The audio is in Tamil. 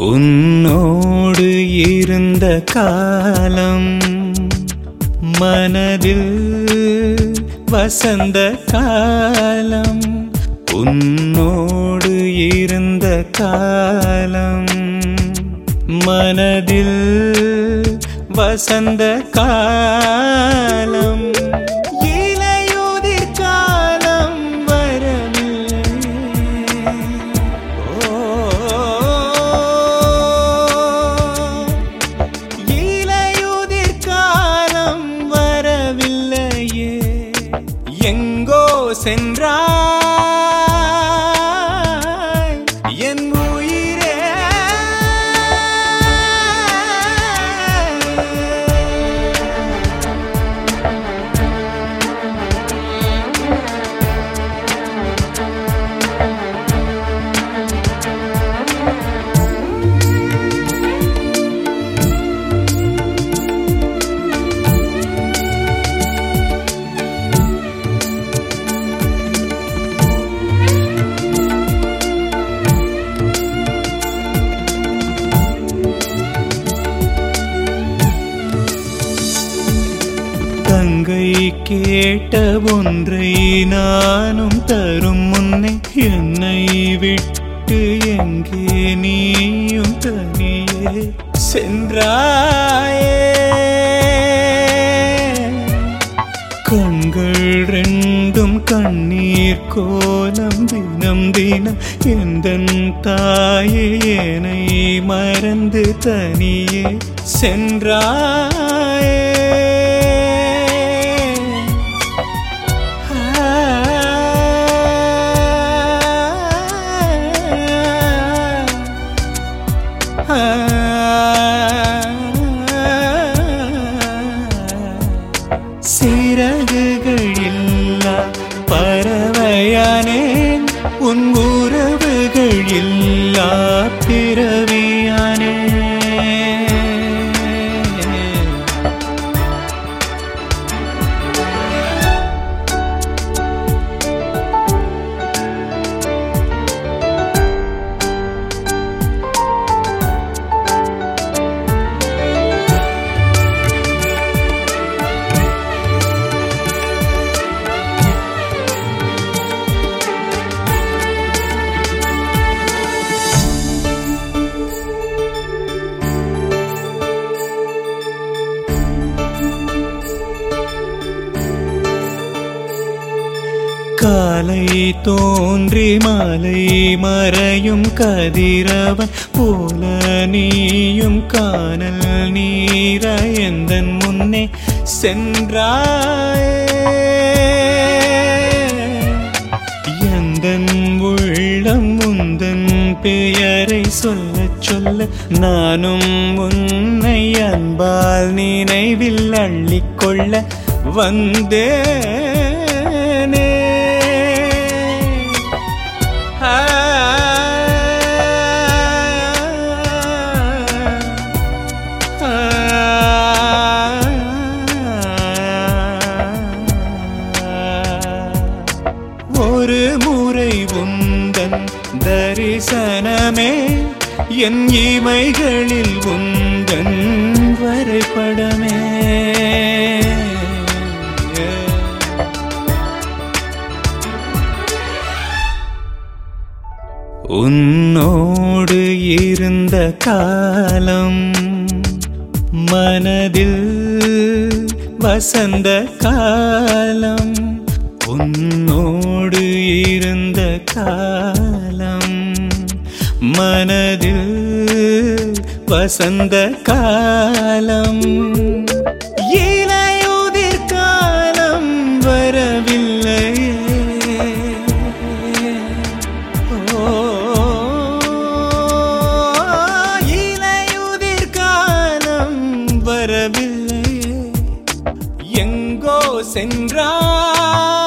உன்னோடு இருந்த காலம் மனதில் வசந்த காலம் உன்னோடு இருந்த காலம் மனதில் வசந்த காலம் இலையுதிர் காலம் வரவில்லை இலையுதிர் காலம் வரவில்லையே எங்கோ சென்றாய் என் உயிரே தங்கை கேட்ட ஒன்றை நானும் தரும் முன்னே என்னை விட்டு எங்கே நீயும் தனியே சென்றாயே கண்கள் ரெண்டும் கண்ணீர் கோலம் தினம் தினம் எந்த தாயே என்னை மறந்து தனியே சென்றாயே சிறகுகள் இல்லா பறவையானேன் உன் உறவுகள் இல்லா பிறவியானே காலை தோன்றி மாலை மறையும் கதிரவன் போல நீயும் காணல் நீர எந்தன் முன்னே சென்றாயே எந்தன் உள்ளம் முந்தன் பெயரை சொல்ல சொல்ல நானும் உன்னை அன்பால் நினைவில் அள்ளிக்கொள்ள வந்தேனே ஆ ஒரு முறை உந்தன் தரிசனமே என் இமைகளில் உந்தன் வரைபடமே உன்னோடு இருந்த காலம் மனதில் வசந்த காலம் உன்னோடு இருந்த காலம் மனதில் வசந்த காலம் இலையுதிர் காலம் வரவில்லையே இலையுதிர் காலம் வரவில்லையே எங்கோ சென்றாய்